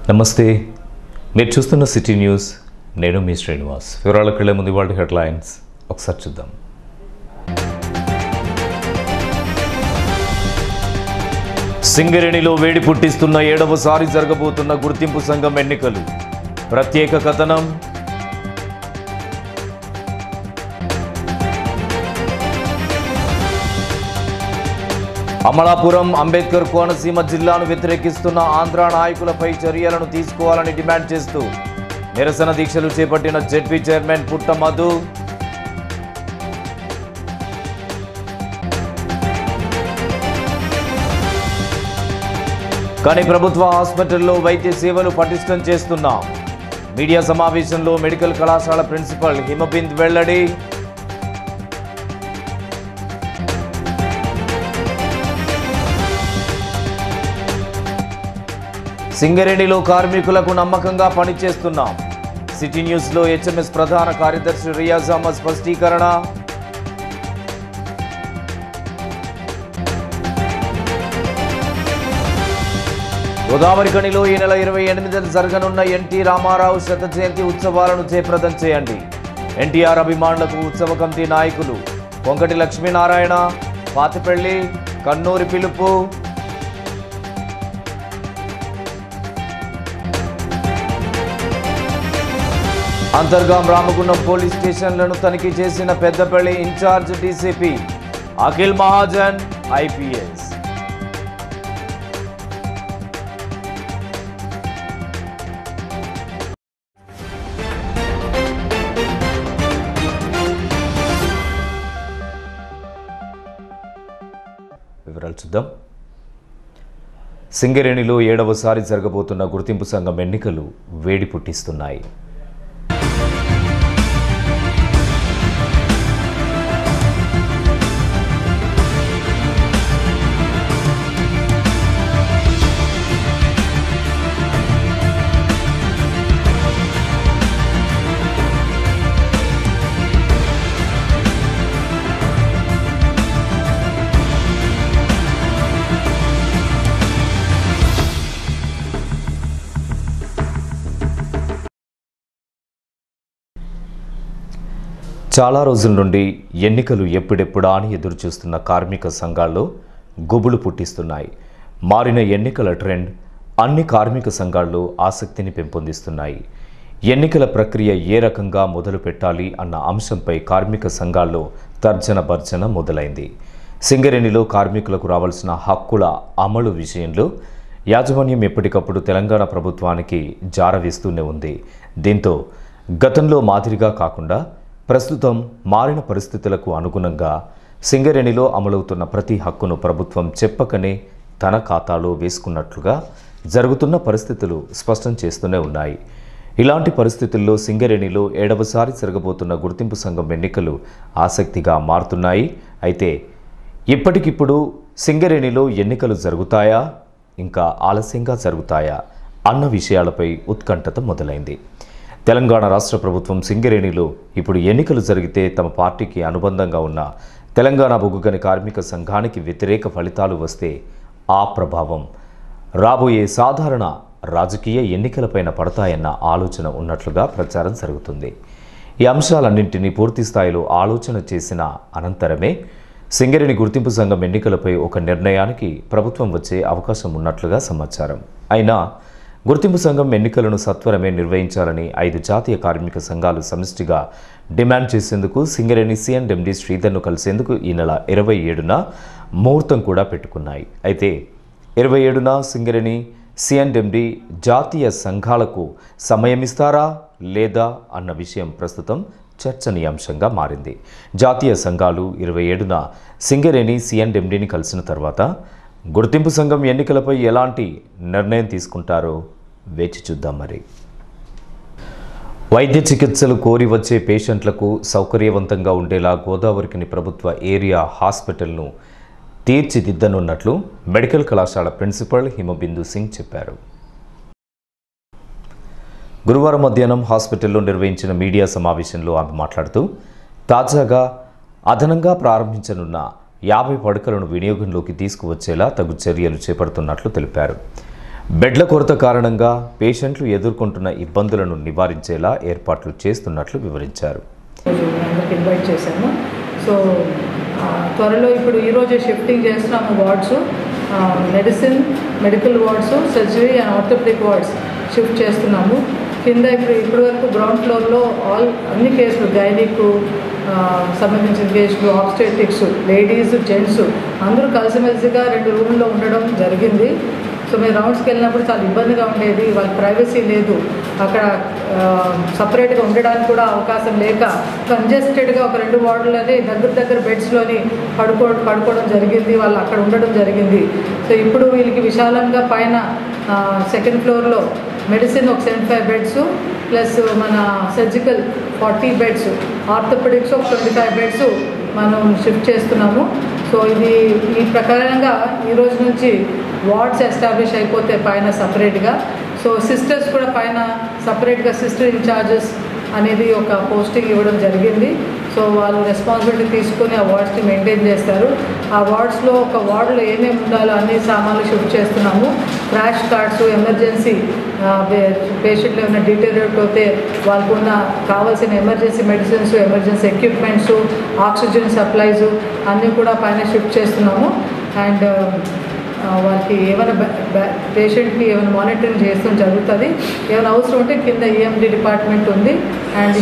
నమస్తే మీరు చూస్తున్న సిటీ న్యూస్ నేను మీ శ్రీనివాస్ వివరాలకు వెళ్ళే ముందు ఇవాళ హెడ్లైన్స్ ఒకసారి చూద్దాం సింగరేణిలో వేడి పుట్టిస్తున్న ఏడవసారి జరగబోతున్న గుర్తింపు సంఘం ఎన్నికలు ప్రత్యేక కథనం అమలాపురం అంబేద్కర్ కోనసీమ జిల్లాను వ్యతిరేకిస్తున్న ఆంధ్ర నాయకులపై చర్యలను తీసుకోవాలని డిమాండ్ చేస్తూ నిరసన దీక్షలు చేపట్టిన జెడ్పీ చైర్మన్ పుట్ట మధు కానీ ప్రభుత్వ హాస్పిటల్లో వైద్య సేవలు పటిష్టం చేస్తున్నాం మీడియా సమావేశంలో మెడికల్ కళాశాల ప్రిన్సిపల్ హిమబింద్ వెల్లడి సింగరేణిలో కార్మికులకు నమ్మకంగా పనిచేస్తున్నాం సిటీ న్యూస్లో హెచ్ఎంఎస్ ప్రధాన కార్యదర్శి రియాజ్ అహ్మద్ స్పష్టీకరణ గోదావరి కనిలో ఈ నెల ఇరవై ఎనిమిదిన జరగనున్న ఎన్టీ రామారావు శత జయంతి ఉత్సవాలను జయప్రదం చేయండి ఎన్టీఆర్ అభిమానులకు ఉత్సవ కమిటీ నాయకులు కొంకటి లక్ష్మీనారాయణ పాతిపెళ్లి కన్నూరి పిలుపు అంతర్గాం రామగుండం పోలీస్ స్టేషన్లను తనిఖీ చేసిన Peddapalli incharge DCP Akhil Mahajan IPS వివరాలు చూద్దాం సింగరేణిలో ఏడవసారి జరగబోతున్న గుర్తింపు సంఘం ఎన్నికలు వేడి పుట్టిస్తున్నాయి చాలా రోజుల నుండి ఎన్నికలు ఎప్పుడెప్పుడా అని ఎదురు చూస్తున్న కార్మిక సంఘాల్లో గుబులు పుట్టిస్తున్నాయి మారిన ఎన్నికల ట్రెండ్ అన్ని కార్మిక సంఘాల్లో ఆసక్తిని పెంపొందిస్తున్నాయి ఎన్నికల ప్రక్రియ ఏ రకంగా మొదలు పెట్టాలి అన్న అంశంపై కార్మిక సంఘాల్లో తర్జన భర్జన మొదలైంది సింగరేణిలో కార్మికులకు రావాల్సిన హక్కుల అమలు విషయంలో యాజమాన్యం ఎప్పటికప్పుడు తెలంగాణ ప్రభుత్వానికి జారవేస్తూనే ఉంది దీంతో గతంలో మాదిరిగా కాకుండా ప్రస్తుతం మారిన పరిస్థితులకు అనుగుణంగా సింగరేణిలో అమలవుతున్న ప్రతి హక్కును ప్రభుత్వం చెప్పకనే తన ఖాతాలో వేసుకున్నట్లుగా జరుగుతున్న పరిస్థితులు స్పష్టం చేస్తూనే ఉన్నాయి ఇలాంటి పరిస్థితుల్లో సింగరేణిలో ఏడవసారి జరగబోతున్న గుర్తింపు సంఘం ఎన్నికలు ఆసక్తిగా మారుతున్నాయి అయితే ఇప్పటికిప్పుడు సింగరేణిలో ఎన్నికలు జరుగుతాయా ఇంకా ఆలస్యంగా జరుగుతాయా అన్న విషయాలపై ఉత్కంఠత మొదలైంది తెలంగాణ రాష్ట్ర ప్రభుత్వం సింగరేణిలో ఇప్పుడు ఎన్నికలు జరిగితే తమ పార్టీకి అనుబంధంగా ఉన్న తెలంగాణ బొగ్గుగని కార్మిక సంఘానికి వ్యతిరేక ఫలితాలు వస్తే ఆ ప్రభావం రాబోయే సాధారణ రాజకీయ ఎన్నికలపైన పడతాయన్న ఆలోచన ఉన్నట్లుగా ప్రచారం జరుగుతుంది ఈ అంశాలన్నింటినీ పూర్తి స్థాయిలో ఆలోచన చేసిన అనంతరమే సింగరేణి గుర్తింపు సంఘం ఎన్నికలపై ఒక నిర్ణయానికి ప్రభుత్వం వచ్చే అవకాశం ఉన్నట్లుగా సమాచారం అయినా గుర్తింపు సంఘం ఎన్నికలను సత్వరమే నిర్వహించాలని ఐదు జాతీయ కార్మిక సంఘాలు సమిష్టిగా డిమాండ్ చేసేందుకు సింగరేణి సిఎండ్ఎండి శ్రీధర్ను కలిసేందుకు ఈ నెల ఇరవై ఏడున ముహూర్తం కూడా పెట్టుకున్నాయి అయితే ఇరవై ఏడున సింగరేణి సిఎండ్ఎండి జాతీయ సంఘాలకు సమయం ఇస్తారా లేదా అన్న విషయం ప్రస్తుతం చర్చనీయాంశంగా మారింది జాతీయ సంఘాలు ఇరవై ఏడున సింగరేణి సిఎండ్ఎండిని కలిసిన తర్వాత గుర్తింపు సంఘం ఎన్నికలపై ఎలాంటి నిర్ణయం తీసుకుంటారో వేచి చూద్దాం మరి వైద్య చికిత్సలు కోరి వచ్చే పేషెంట్లకు సౌకర్యవంతంగా ఉండేలా గోదావరికిని ప్రభుత్వ ఏరియా హాస్పిటల్ను తీర్చిదిద్దనున్నట్లు మెడికల్ కళాశాల ప్రిన్సిపల్ హిమబిందు సింగ్ చెప్పారు గురువారం మధ్యాహ్నం హాస్పిటల్లో నిర్వహించిన మీడియా సమావేశంలో ఆమె మాట్లాడుతూ తాజాగా అదనంగా ప్రారంభించనున్న యాభై పడకలను వినియోగంలోకి తీసుకువచ్చేలా తగు చర్యలు చేపడుతున్నట్లు తెలిపారు బెడ్ల కొరత కారణంగా పేషెంట్లు ఎదుర్కొంటున్న ఇబ్బందులను నివారించేలా ఏర్పాట్లు చేస్తున్నట్లు వివరించారు రోజు మీ అందరికి ఇన్వైట్ చేశాను సో ఆ, త్వరలో ఇప్పుడు ఈరోజే షిఫ్టింగ్ చేస్తున్నాము wards medicine medical wards surgery and orthopaedic wards shift చేస్తున్నాము కింద ఇప్పుడు ఇప్పటి వరకు గ్రౌండ్ ఫ్లోర్లో ఆల్ అన్ని కేసులు గైనిక్ సంబంధించిన కేసులు ఆబ్స్టెటిక్స్ లేడీస్ జెంట్స్ అందరూ కలిసిమెలిసిగా రెండు రూమ్లో ఉండడం జరిగింది సో మేము రౌండ్స్కి వెళ్ళినప్పుడు చాలా ఇబ్బందిగా ఉండేది వాళ్ళకి ప్రైవసీ లేదు అక్కడ సపరేట్గా ఉండడానికి కూడా అవకాశం లేక కంజెస్టెడ్గా ఒక రెండు వార్డులని దగ్గర దగ్గర బెడ్స్లోని పడుకో పడుకోవడం జరిగింది వాళ్ళు అక్కడ ఉండడం జరిగింది సో ఇప్పుడు వీళ్ళకి విశాలంగా పైన సెకండ్ ఫ్లోర్లో మెడిసిన్ ఒక సెవెంటీ ఫైవ్ బెడ్స్ ప్లస్ మన సర్జికల్ ఫార్టీ బెడ్స్ ఆర్థోపెడిక్స్ ఒక ట్వంటీ ఫైవ్ బెడ్స్ మనం షిఫ్ట్ చేస్తున్నాము సో ఇది ఈ ప్రకారంగా ఈ రోజు నుంచి వార్డ్స్ ఎస్టాబ్లిష్ అయిపోతే పైన సపరేట్గా సో సిస్టర్స్ కూడా పైన సపరేట్గా సిస్టర్ ఇన్ఛార్జెస్ అనేది ఒక పోస్టింగ్ ఇవ్వడం జరిగింది సో వాళ్ళు రెస్పాన్సిబిలిటీ తీసుకొని ఆ వార్డ్స్ని మెయింటైన్ చేస్తారు ఆ వార్డ్స్లో ఒక వార్డులో ఏమేమి ఉండాలో అన్ని సామాన్లు షిఫ్ట్ చేస్తున్నాము క్రాష్ కార్డ్స్ ఎమర్జెన్సీ పేషెంట్లు ఏమైనా డిటేరియట్ అవుతే వాళ్ళకు ఉన్న కావాల్సిన emergency medicines emergency equipments oxygen supplies అన్నీ కూడా పైన షిఫ్ట్ చేస్తున్నాము అండ్ ఆ, వాళ్ళకి ఏమైనా పేషెంట్కి ఏమైనా మానిటరింగ్ చేస్తూ జరుగుతుంది ఏమైనా అవసరం ఉంటే కింద ఈఎండి డిపార్ట్మెంట్ ఉంది అండ్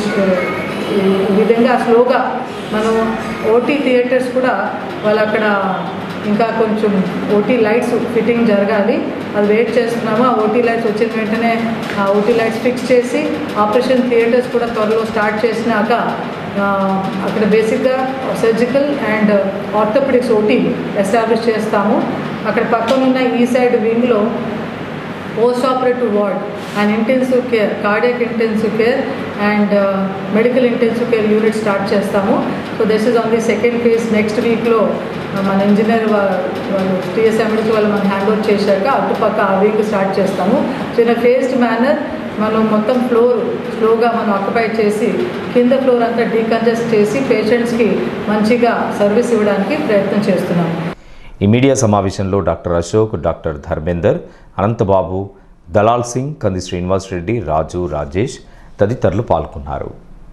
ఈ విధంగా స్లోగా మనం ఓటీ థియేటర్స్ కూడా వాళ్ళు అక్కడ ఇంకా కొంచెం ఓటీ లైట్స్ ఫిట్టింగ్ జరగాలి అది వెయిట్ చేస్తున్నాము ఆ ఓటీ లైట్స్ వచ్చిన వెంటనే ఆ ఓటీ లైట్స్ ఫిక్స్ చేసి ఆపరేషన్ థియేటర్స్ కూడా త్వరలో స్టార్ట్ చేసినాక ఆ, అక్కడ బేసిక్గా surgical and orthopaedics OT establish చేస్తాము అక్కడ పక్కన ఉన్న ఈ సైడ్ వింగ్లో post operative ward and intensive care cardiac intensive care and medical intensive care unit start చేస్తాము so this is on the second phase next వీక్లో మన ఇంజనీర్ వాళ్ళు టీఎస్ఎండికి వాళ్ళు మనం హ్యాండ్ ఓవర్ చేశాక అటుపక్క ఆ వీక్ స్టార్ట్ చేస్తాము సో ఇన్ ఫేస్డ్ మేనర్ మనం మొత్తం ఫ్లోర్ స్లోగా మనం ఆక్యుపై చేసి కింద ఫ్లోర్ అంతా డీకంజెస్ట్ చేసి పేషెంట్స్కి మంచిగా సర్వీస్ ఇవ్వడానికి ప్రయత్నం చేస్తున్నాము ఈ మీడియా సమావేశంలో డాక్టర్ అశోక్ డాక్టర్ ధర్మేందర్ అనంతబాబు దలాల్ సింగ్ కంది శ్రీనివాస్ రెడ్డి రాజు రాజేష్ తదితరులు పాల్గొన్నారు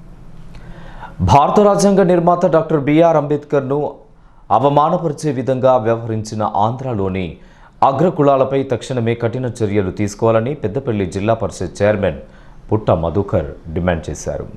భారత రాజ్యాంగ నిర్మాత డాక్టర్ బిఆర్ అంబేద్కర్ను అవమానపరిచే విధంగా వ్యవహరించిన ఆంధ్రాలోని అగ్రకులాలపై తక్షణమే కఠిన చర్యలు తీసుకోవాలని పెద్దపల్లి జిల్లా పరిషత్ చైర్మన్ పుట్ట మధుకర్ డిమాండ్ చేశారు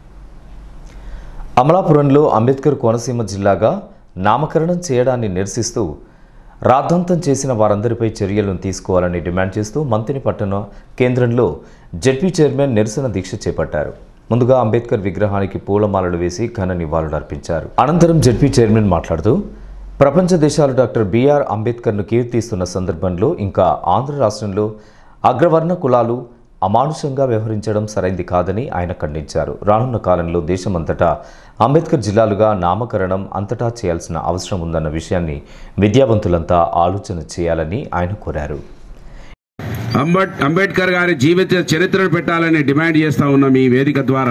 అమలాపురంలో అంబేద్కర్ కోనసీమ జిల్లాగా నామకరణం చేయడాన్ని నిరసిస్తూ రాద్ధాంతం చేసిన వారందరిపై చర్యలను తీసుకోవాలని డిమాండ్ చేస్తూ మంతిని పట్టణ కేంద్రంలో జడ్పీ చైర్మన్ నిరసన దీక్ష చేపట్టారు ముందుగా అంబేద్కర్ విగ్రహానికి పూలమాలలు వేసి ఘన నివాళులు అర్పించారు అనంతరం జడ్పీ చైర్మన్ మాట్లాడుతూ ప్రపంచ దేశాలు డాక్టర్ బిఆర్ అంబేద్కర్ను కీర్తిస్తున్న సందర్భంలో ఇంకా ఆంధ్ర రాష్ట్రంలో అగ్రవర్ణ కులాలు అమానుషంగా వ్యవహరించడం సరైంది కాదని ఆయన ఖండించారు రానున్న కాలంలో దేశమంతటా అంబేద్కర్ జిల్లాలుగా నామకరణం అంతటా చేయాల్సిన అవసరం ఉందన్న విషయాన్ని విద్యావంతులంతా ఆలోచన చేయాలని ఆయన కోరారు అంబట్ అంబేద్కర్ గారి జీవిత చరిత్రను పెట్టాలని డిమాండ్ చేస్తా ఉన్నాం ఈ వేదిక ద్వారా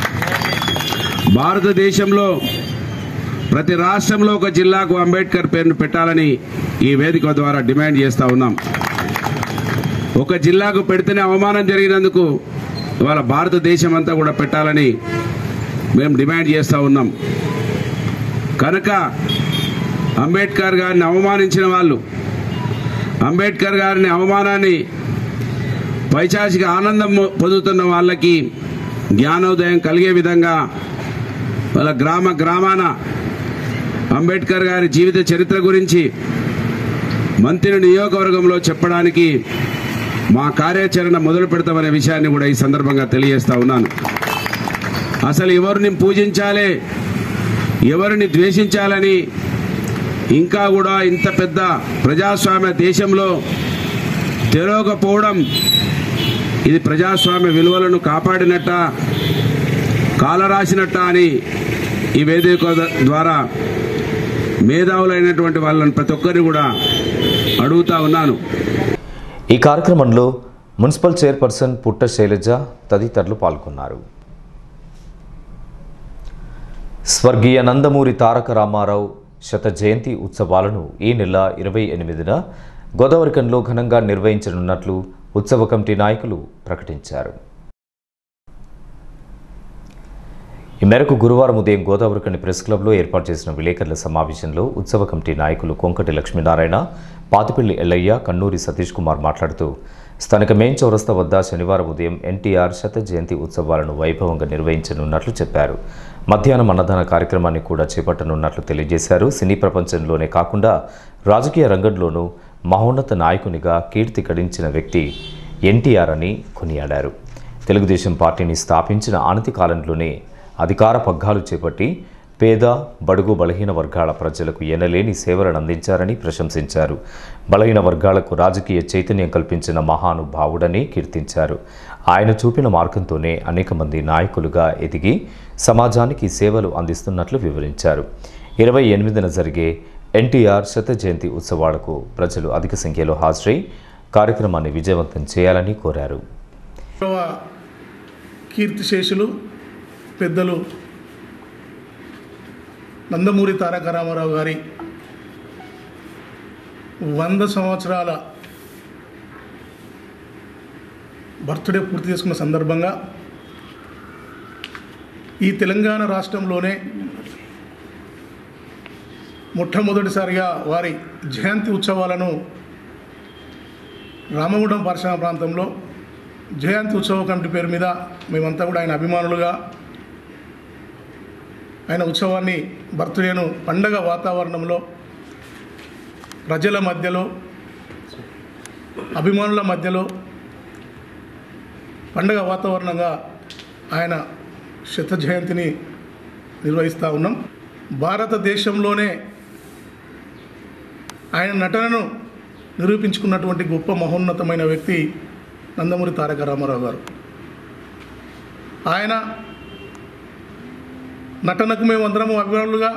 భారతదేశంలో ప్రతి రాష్ట్రంలో ఒక జిల్లాకు అంబేద్కర్ పేరును పెట్టాలని ఈ వేదిక ద్వారా డిమాండ్ చేస్తా ఉన్నాం ఒక జిల్లాకు పెడితేనే అవమానం జరిగినందుకు ఇవాళ భారతదేశం అంతా కూడా పెట్టాలని మేము డిమాండ్ చేస్తా ఉన్నాం కనుక అంబేద్కర్ గారిని అవమానించిన వాళ్ళు అంబేద్కర్ గారిని అవమానాన్ని పైచాచిక ఆనందం పొందుతున్న వాళ్ళకి జ్ఞానోదయం కలిగే విధంగా వాళ్ళ గ్రామ గ్రామాన అంబేద్కర్ గారి జీవిత చరిత్ర గురించి మంత్రి నియోజకవర్గంలో చెప్పడానికి మా కార్యాచరణ మొదలు పెడతామనే విషయాన్ని కూడా ఈ సందర్భంగా తెలియజేస్తా ఉన్నాను అసలు ఎవరిని పూజించాలి ఎవరిని ద్వేషించాలని ఇంకా కూడా ఇంత పెద్ద ప్రజాస్వామ్య దేశంలో తెలియకపోవడం ఇది ప్రజాస్వామ్య విలువలను కాపాడినట్ట కాలరాసినట్ట అని ఈ వేదిక ద్వారా మేధావులైనటువంటి వాళ్ళని ప్రతి ఒక్కరిని కూడా అడుగుతా ఉన్నాను ఈ కార్యక్రమంలో మున్సిపల్ చైర్పర్సన్ పుట్ట శైలజ తదితరులు పాల్గొన్నారు స్వర్గీయ నందమూరి తారక రామారావు శత జయంతి ఉత్సవాలను ఈ నెల ఇరవై ఎనిమిదిన గోదావరికంలో ఘనంగా నిర్వహించనున్నట్లు ఉత్సవ కమిటీ నాయకులు ప్రకటించారు ఈ మేరకు గురువారం ఉదయం గోదావరికని ప్రెస్ క్లబ్లో ఏర్పాటు చేసిన విలేకరుల సమావేశంలో ఉత్సవ కమిటీ నాయకులు కొంకటి లక్ష్మీనారాయణ పాతిపల్లి ఎల్లయ్య కన్నూరి సతీష్ కుమార్ మాట్లాడుతూ స్థానిక మెయిన్ చౌరస్తా వద్ద శనివారం ఉదయం ఎన్టీఆర్ శత జయంతి ఉత్సవాలను వైభవంగా నిర్వహించనున్నట్లు చెప్పారు మధ్యాహ్నం అన్నదాన కార్యక్రమాన్ని కూడా చేపట్టనున్నట్లు తెలియజేశారు సినీ ప్రపంచంలోనే కాకుండా రాజకీయ రంగంలోనూ మహోన్నత నాయకునిగా కీర్తి గడించిన వ్యక్తి ఎన్టీఆర్ అని కొనియాడారు తెలుగుదేశం పార్టీని స్థాపించిన అనతి కాలంలోనే అధికార పగ్గాలు చేపట్టి పేద బడుగు బలహీన వర్గాల ప్రజలకు ఎనలేని సేవలను అందించారని ప్రశంసించారు బలహీన వర్గాలకు రాజకీయ చైతన్యం కల్పించిన మహానుభావుడని కీర్తించారు ఆయన చూపిన మార్గంతోనే అనేక మంది నాయకులుగా ఎదిగి సమాజానికి సేవలు అందిస్తున్నట్లు వివరించారు ఇరవై ఎనిమిదిన జరిగే ఎన్టీఆర్ శత జయంతి ఉత్సవాలకు ప్రజలు అధిక సంఖ్యలో హాజరై కార్యక్రమాన్ని విజయవంతం చేయాలని కోరారు గౌరవ కీర్తిశేషులు పెద్దలు నందమూరి తారక రామారావు గారి వంద సంవత్సరాల బర్త్డే పూర్తి చేసుకున్న సందర్భంగా ఈ తెలంగాణ రాష్ట్రంలోనే మొట్టమొదటిసారిగా వారి జయంతి ఉత్సవాలను రామగుండం పాఠశాల ప్రాంతంలో జయంతి ఉత్సవ కమిటీ పేరు మీద మేమంతా కూడా ఆయన అభిమానులుగా ఆయన ఉత్సవాన్ని బర్త్డేను పండగ వాతావరణంలో ప్రజల మధ్యలో అభిమానుల మధ్యలో పండగ వాతావరణంగా ఆయన శత జయంతిని నిర్వహిస్తూ ఉన్నాం భారతదేశంలోనే ఆయన నటనను నిరూపించుకున్నటువంటి గొప్ప మహోన్నతమైన వ్యక్తి నందమూరి తారక రామారావు గారు ఆయన నటనకు మేము అందరము అభిమానులుగా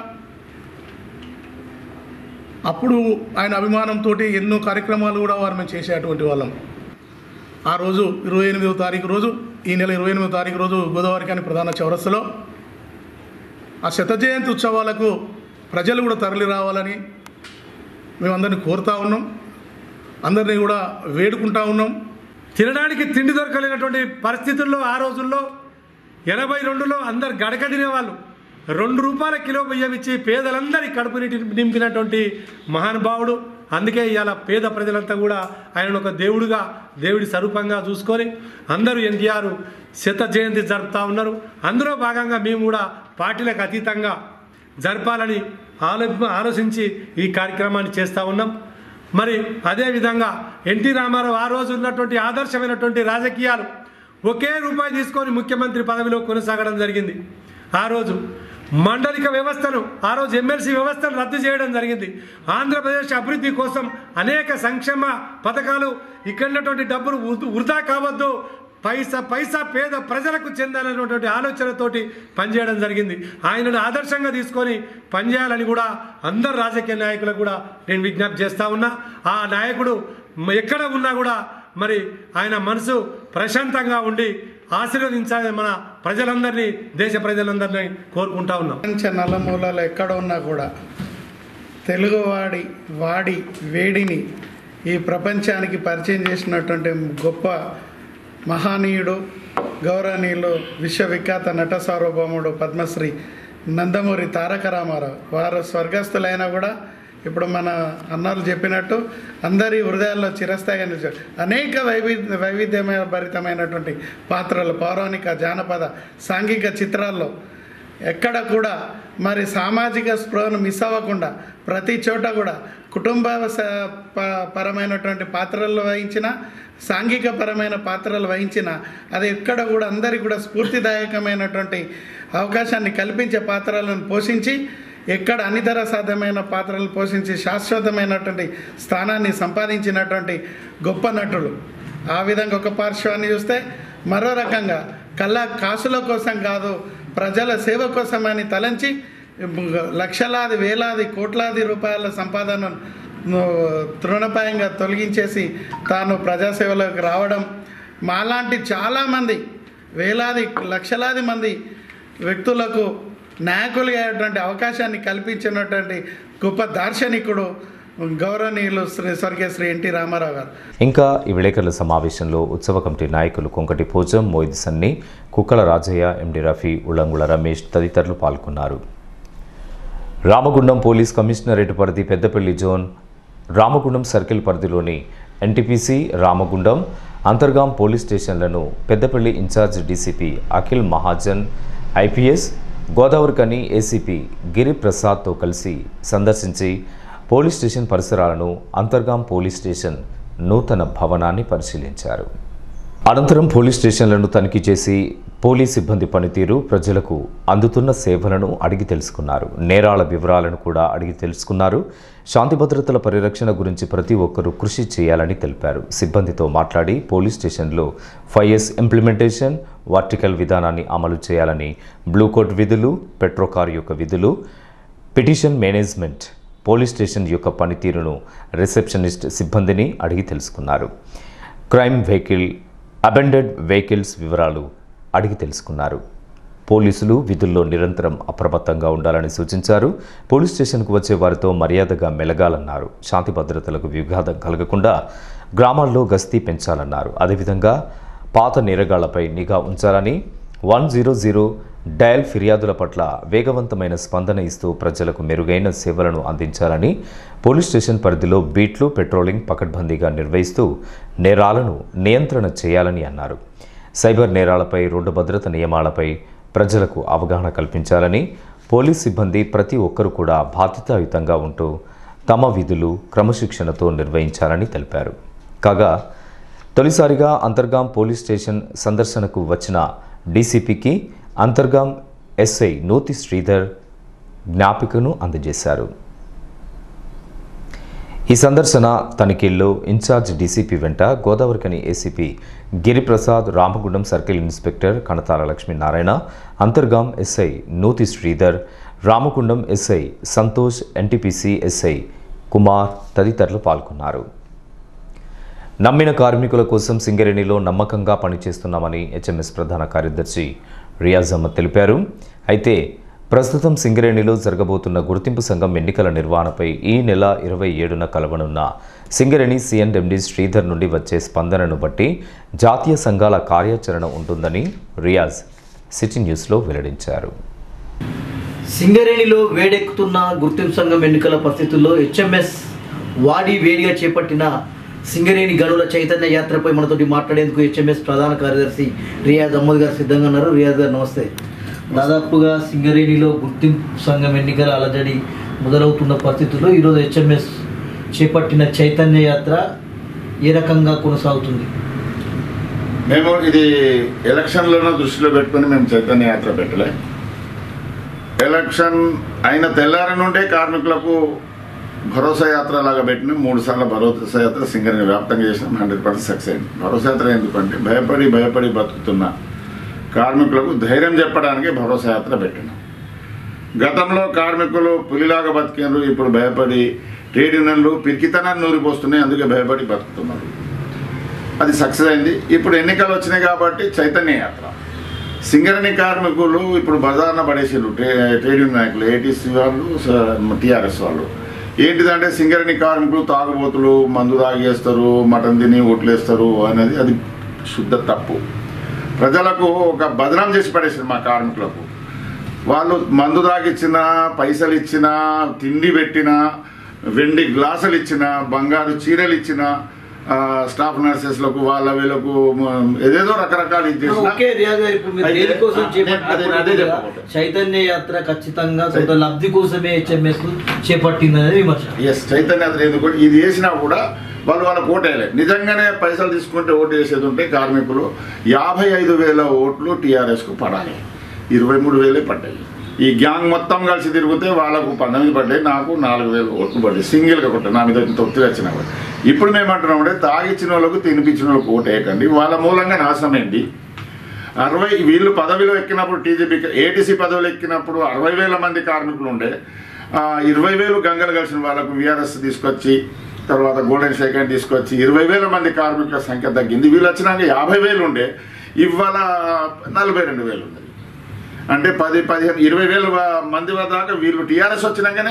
అప్పుడు ఆయన అభిమానంతో ఎన్నో కార్యక్రమాలు కూడా వారు మేము చేసేటువంటి వాళ్ళం ఆ రోజు ఇరవై ఎనిమిదవ తారీఖు రోజు ఈ నెల ఇరవై ఎనిమిదవ తారీఖు రోజు గోదావరి కాని ప్రధాన చౌరస్సులో ఆ శత జయంతి ఉత్సవాలకు ప్రజలు కూడా తరలి రావాలని మేమందరినీ కోరుతా ఉన్నాం అందరినీ కూడా వేడుకుంటా ఉన్నాం తినడానికి తిండి దొరకలేనటువంటి పరిస్థితుల్లో ఆ రోజుల్లో ఎనభై రెండులో అందరు గడక తినేవాళ్ళు రెండు రూపాయల కిలో బియ్యం ఇచ్చి పేదలందరి కడుపు నీటి నింపినటువంటి మహానుభావుడు అందుకే ఇవాళ పేద ప్రజలంతా కూడా ఆయనను ఒక దేవుడిగా దేవుడి స్వరూపంగా చూసుకొని అందరూ ఎన్టీఆర్ శత జయంతి జరుపుతూ ఉన్నారు అందులో భాగంగా మేము కూడా పార్టీలకు అతీతంగా జరపాలని ఆలో ఆలోచించి ఈ కార్యక్రమాన్ని చేస్తూ ఉన్నాం మరి అదేవిధంగా ఎన్టీ రామారావు ఆ రోజు ఉన్నటువంటి ఆదర్శమైనటువంటి రాజకీయాలు ఒకే రూపాయి తీసుకొని ముఖ్యమంత్రి పదవిలో కొనసాగడం జరిగింది ఆ రోజు మండలిక వ్యవస్థను ఆ రోజు ఎమ్మెల్సీ వ్యవస్థను రద్దు చేయడం జరిగింది ఆంధ్రప్రదేశ్ అభివృద్ధి కోసం అనేక సంక్షేమ పథకాలు ఇక్కడ ఉన్నటువంటి డబ్బులు వృ- వృధా కావద్దు పైసా పైసా పేద ప్రజలకు చెందాలనేటువంటి ఆలోచనతోటి పనిచేయడం జరిగింది ఆయనను ఆదర్శంగా తీసుకొని పనిచేయాలని కూడా అందరు రాజకీయ నాయకులకు కూడా నేను విజ్ఞప్తి చేస్తా ఉన్నా ఆ నాయకుడు మ- ఎక్కడ ఉన్నా కూడా మరి ఆయన మనసు ప్రశాంతంగా ఉండి ఆశీర్వదించాలని మన ప్రజలందరినీ దేశ ప్రజలందరినీ కోరుకుంటా ఉన్నాం ప్రపంచ నలుమూలలో ఎక్కడ ఉన్నా కూడా తెలుగువాడి వాడి వేడిని ఈ ప్రపంచానికి పరిచయం చేసినటువంటి గొప్ప మహానీయుడు గౌరవనీయులు విశ్వవిఖ్యాత నట సార్వభౌముడు పద్మశ్రీ నందమూరి తారక రామారావు వారు స్వర్గస్థులైనా కూడా ఇప్పుడు మన అన్నారు చెప్పినట్టు అందరి హృదయాల్లో చిరస్థాయిగా నిలిచారు అనేక వైవి వైవిధ్యమైన భరితమైనటువంటి పాత్రలు పౌరాణిక జానపద సాంఘిక చిత్రాల్లో ఎక్కడ కూడా మరి సామాజిక స్పృహను మిస్ అవ్వకుండా ప్రతి చోట కూడా కుటుంబ స- ప- పరమైనటువంటి పాత్రలు వహించిన సాంఘిక పరమైన పాత్రలు వహించిన అది ఎక్కడ కూడా అందరికీ కూడా స్ఫూర్తిదాయకమైనటువంటి అవకాశాన్ని కల్పించే పాత్రలను పోషించి ఎక్కడ అనితర సాధ్యమైన పాత్రలు పోషించి శాశ్వతమైనటువంటి స్థానాన్ని సంపాదించినటువంటి గొప్ప నటులు ఆ విధంగా ఒక పార్శ్వాన్ని చూస్తే మరో రకంగా కళ్ళ కాసుల కోసం కాదు ప్రజల సేవ కోసమని తలంచి లక్షలాది వేలాది కోట్లాది రూపాయల సంపాదనను తృణపాయంగా తొలగించేసి తాను ప్రజాసేవలోకి రావడం మాలాంటి చాలామంది వేలాది లక్షలాది మంది వ్యక్తులకు నాయకులు అయ్యేటువంటి అవకాశాన్ని కల్పించినటువంటి గొప్ప దార్శనికుడు గౌరవనీయులు శ్రీ స్వర్గీయ శ్రీ ఎన్టీ రామారావు గారు ఇంకా ఈ విలేకరుల సమావేశంలో ఉత్సవ కమిటీ నాయకులు కొంకటి పోజం మోయిద్ సన్ని కుక్కల రాజయ్య ఎండి రఫీ ఉళ్ళంగుల రమేష్ తదితరులు పాల్గొన్నారు రామగుండం పోలీస్ కమిషనరేట్ పరిధి పెద్దపల్లి జోన్ రామగుండం సర్కిల్ పరిధిలోని ఎన్టీపీసీ రామగుండం అంతర్గాం పోలీస్ స్టేషన్లను Peddapalli incharge DCP Akhil Mahajan IPS Godavarikhani ACP గిరిప్రసాద్తో కలిసి సందర్శించి పోలీస్ స్టేషన్ పరిసరాలను అంతర్గాం పోలీస్ స్టేషన్ నూతన భవనాన్ని పరిశీలించారు అనంతరం పోలీస్ స్టేషన్లను తనిఖీ చేసి పోలీస్ సిబ్బంది పనితీరు ప్రజలకు అందుతున్న సేవలను అడిగి తెలుసుకున్నారు నేరాల వివరాలను కూడా అడిగి తెలుసుకున్నారు శాంతి భద్రతల పరిరక్షణ గురించి ప్రతి ఒక్కరూ కృషి చేయాలని తెలిపారు సిబ్బందితో మాట్లాడి పోలీస్ స్టేషన్లో ఫైవ్ ఎస్ ఇంప్లిమెంటేషన్ వర్టికల్ విధానాన్ని అమలు చేయాలని బ్లూ కోట్ విధులు పెట్రోకార్ యొక్క విధులు పిటిషన్ మేనేజ్మెంట్ పోలీస్ స్టేషన్ యొక్క పనితీరును రిసెప్షనిస్ట్ సిబ్బందిని అడిగి తెలుసుకున్నారు క్రైమ్ వెహికల్ అబెండెడ్ వెహికల్స్ వివరాలు అడిగి తెలుసుకున్నారు పోలీసులు విధుల్లో నిరంతరం అప్రమత్తంగా ఉండాలని సూచించారు పోలీస్ స్టేషన్కు వచ్చే వారితో మర్యాదగా మెలగాలన్నారు శాంతి భద్రతలకు విఘాతం కలగకుండా గ్రామాల్లో గస్తీ పెంచాలన్నారు అదేవిధంగా పాత నేరగాళ్లపై నిఘా ఉంచాలని వన్ జీరో జీరో డయల్ ఫిర్యాదుల పట్ల వేగవంతమైన స్పందన ఇస్తూ ప్రజలకు మెరుగైన సేవలను అందించాలని పోలీస్ స్టేషన్ పరిధిలో బీట్లు పెట్రోలింగ్ పకడ్బందీగా నిర్వహిస్తూ నేరాలను నియంత్రణ చేయాలని అన్నారు సైబర్ నేరాలపై రోడ్డు భద్రత నియమాలపై ప్రజలకు అవగాహన కల్పించాలని పోలీస్ సిబ్బంది ప్రతి ఒక్కరూ కూడా బాధ్యతాయుతంగా ఉంటూ తమ విధులు క్రమశిక్షణతో నిర్వహించాలని తెలిపారు కాగా తొలిసారిగా అంతర్గాం పోలీస్ స్టేషన్ సందర్శనకు వచ్చిన డీసీపీకి అంతర్గాం ఎస్ఐ నూతి శ్రీధర్ జ్ఞాపికను అందజేశారు ఈ సందర్శన తనిఖీల్లో ఇన్ఛార్జ్ డీసీపీ వెంట Godavarikhani ACP Giriprasad Ramagundam circle inspector Kanathala Lakshminarayana Antargaon SI Nuthi Sridhar Ramagundam SI Santosh NTPC SI Kumar తదితరులు పాల్గొన్నారు నమ్మిన కార్మికుల కోసం సింగరేణిలో నమ్మకంగా పనిచేస్తున్నామని హెచ్ఎంఎస్ ప్రధాన కార్యదర్శి రియాజ్ అహ్మద్ తెలిపారు అయితే ప్రస్తుతం సింగరేణిలో జరగబోతున్న గుర్తింపు సంఘం ఎన్నికల నిర్వహణపై ఈ నెల ఇరవై ఏడున కలవనున్న సింగరేణి సిఎన్ఎండి శ్రీధర్ నుండి వచ్చే స్పందనను బట్టి జాతీయ సంఘాల కార్యాచరణ ఉంటుందని రియాజ్ సిటీ న్యూస్లో వెల్లడించారు సింగరేణిలో వేడెక్కుతున్న గుర్తింపు సంఘం ఎన్నికల పరిస్థితుల్లో హెచ్ఎంఎస్ వాడి వేడిగా చేపట్టిన సింగరేణి గనుల చైతన్య యాత్రపై మనతోటి మాట్లాడేందుకు హెచ్ఎంఎస్ ప్రధాన కార్యదర్శి రియాజ్ అహ్మద్ గారు సిద్ధంగా ఉన్నారు రియాజ్ గారు నమస్తే దాదాపుగా సింగరేణిలో గుర్తింపు సంఘం ఎన్నికల అలజడి మొదలవుతున్న పరిస్థితుల్లో ఈరోజు హెచ్ఎంఎస్ చేపట్టిన చైతన్య యాత్ర ఏ రకంగా కొనసాగుతుంది మేము ఇది ఎలక్షన్లను దృష్టిలో పెట్టుకుని మేము చైతన్య యాత్ర పెట్టలే ఎలక్షన్ అయిన తెల్లారి నుండే కార్మికులకు భరోసా యాత్ర లాగా పెట్టిన మూడు సార్లు భరోసా యాత్ర సింగర్ని వ్యాప్తంగా చేసినాం హండ్రెడ్ పర్సెంట్ సక్సెస్ అయింది భరోసా యాత్ర ఎందుకంటే భయపడి భయపడి బతుకుతున్న కార్మికులకు ధైర్యం చెప్పడానికి భరోసా యాత్ర పెట్టినాం గతంలో కార్మికులు పులిలాగా బతికారు ఇప్పుడు భయపడి ట్రేడ్ యూనియన్లు పిరికితనాన్ని నూరిపోస్తున్నాయి అందుకే భయపడి బతుకుతున్నారు అది సక్సెస్ అయింది ఇప్పుడు ఎన్నికలు వచ్చినాయి కాబట్టి చైతన్య యాత్ర సింగరణి కార్మికులు ఇప్పుడు బజార్న పడేసారు ట్రేడ్ యూనియన్ నాయకులు ఏటీసీ వాళ్ళు టీఆర్ఎస్ వాళ్ళు ఏంటిదంటే సింగరణి కార్మికులు తాగుబోతులు మందు తాగేస్తారు మటన్ తిని ఓట్లేస్తారు అనేది అది శుద్ధ తప్పు ప్రజలకు ఒక బదనాం చేసి పడేసారు మా కార్మికులకు వాళ్ళు మందు తాగిచ్చినా పైసలు ఇచ్చినా తిండి పెట్టినా వెండి గ్లాసులు ఇచ్చినా బంగారు చీరలు ఇచ్చినా ఆ, స్టాఫ్ నర్సెస్లకు వాళ్ళ వీళ్ళకు మ, ఏదేదో రకరకాలు ఇది చేసినా ఓకే రియాజ్ గారు ఇప్పుడు మీరు అయితే- దేనికోసం అదే- అదే- అదే చేపట్టినప్పుడు చెప్పబోతున్నా. చైతన్య యాత్ర ఖచ్చితంగా కొంత లబ్ధి కోసమే హెచ్ఎంఎస్ చేపట్టింది అనేది విమర్శ ఎస్ చైతన్య యాత్ర ఎందుకు ఇది వేసినా కూడా వాళ్ళు వాళ్ళకి ఓటు వేయలేదు నిజంగానే పైసలు తీసుకుంటే ఓటు వేసేది ఉంటే కార్మికులు యాభై ఐదు వేల ఓట్లు టీఆర్ఎస్కు పడాలి ఇరవై మూడు వేలే పడ్డాయి ఈ గ్యాంగ్ మొత్తం కలిసి తిరిగితే వాళ్ళకు పంతొమ్మిది పడ్డాయి నాకు నాలుగు వేలు ఓట్లు పడ్డాయి సింగిల్గా కొట్టాయి నా మీద ఇంత ఒత్తిడి వచ్చినా కూడా ఇప్పుడు మేమంటున్నామంటే తాగిచ్చిన వాళ్ళకు తినిపించిన వాళ్ళకు ఓటు వేయకండి వాళ్ళ మూలంగా నాశనమైంది అరవై వీళ్ళు పదవిలో ఎక్కినప్పుడు టీజీపీ ఏటీసీ పదవిలో ఎక్కినప్పుడు అరవై వేల మంది కార్మికులు ఉండే ఆ, ఇరవై వేలు గంగలు కలిసిన వాళ్ళకు విఆర్ఎస్ తీసుకొచ్చి తర్వాత గోల్డెన్ సెకండ్ తీసుకొచ్చి ఇరవై వేల మంది కార్మికుల సంఖ్య తగ్గింది వీళ్ళు వచ్చినాక యాభై వేలు ఉండే ఇవాళ నలభై రెండు వేలు ఉంది అంటే పది పదిహేను ఇరవై వేల మంది దాకా వీళ్ళు టీఆర్ఎస్ వచ్చినాకనే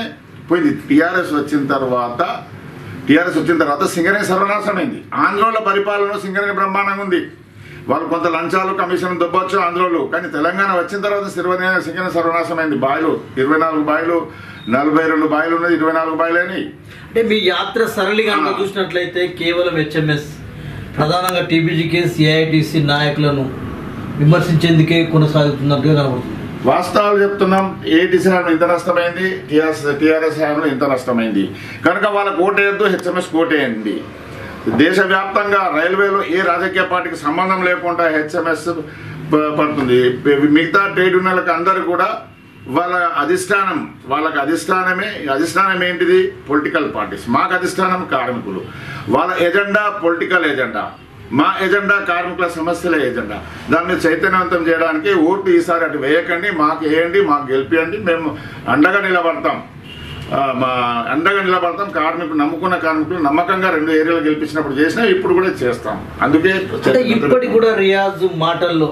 పోయింది టీఆర్ఎస్ వచ్చిన తర్వాత టీఆర్ఎస్ వచ్చిన తర్వాత సింగరేణి సర్వనాశనమైంది ఆంధ్రోల పరిపాలన సింగరేణి బ్రహ్మాండంగా ఉంది వాళ్ళు కొంత లంచాలు కమిషన్ దొబ్బొచ్చు ఆంధ్రోలు కానీ తెలంగాణ వచ్చిన తర్వాత సిరివనే సింగరేణి సర్వనాశనమైంది బాయిలు ఇరవై నాలుగు బాయిలు నలభై రెండు బాయిలు ఉన్నది ఇరవై నాలుగు బాయిలు అయినాయి అంటే మీ యాత్ర సరళి కనుక చూసినట్లయితే కేవలం హెచ్ఎంఎస్ ప్రధానంగా టీబీజీకే సిఐటిసి నాయకులను విమర్శించేందుకే కొనసాగుతున్నట్టుగా కనబడుతుంది వాస్తవాలు చెప్తున్నాం ఏటీసీ హయాంలో ఇంత నష్టమైంది టీఆర్ఎస్ టీఆర్ఎస్ హయాంలో ఇంత నష్టమైంది కనుక వాళ్ళకు ఓటేయద్దు హెచ్ఎంఎస్ ఓటేయండి దేశవ్యాప్తంగా రైల్వేలో ఏ రాజకీయ పార్టీకి సంబంధం లేకుండా హెచ్ఎంఎస్ పడుతుంది మిగతా ట్రేడ్ యూనియన్లకు అందరూ కూడా వాళ్ళ అధిష్టానం వాళ్ళకి అధిష్టానమే అధిష్టానం ఏంటిది పొలిటికల్ పార్టీస్ మాకు అధిష్టానం కార్మికులు వాళ్ళ ఎజెండా పొలిటికల్ ఎజెండా మా ఎజెండా కార్మికుల సమస్యల ఎజెండా దాన్ని చైతన్యవంతం చేయడానికి ఓటు ఈసారి అటు వేయకండి మాకు వేయండి మాకు గెలిపియండి మేము అండగా నిలబడతాం ఆ, మా అండగా నిలబడతాం కార్మికులు నమ్ముకున్న కార్మికులు నమ్మకంగా రెండు ఏరియాలు గెలిపించినప్పుడు చేసినా ఇప్పుడు కూడా చేస్తాం అందుకే అంటే ఇప్పటికి కూడా రియాజ్ మాటల్లో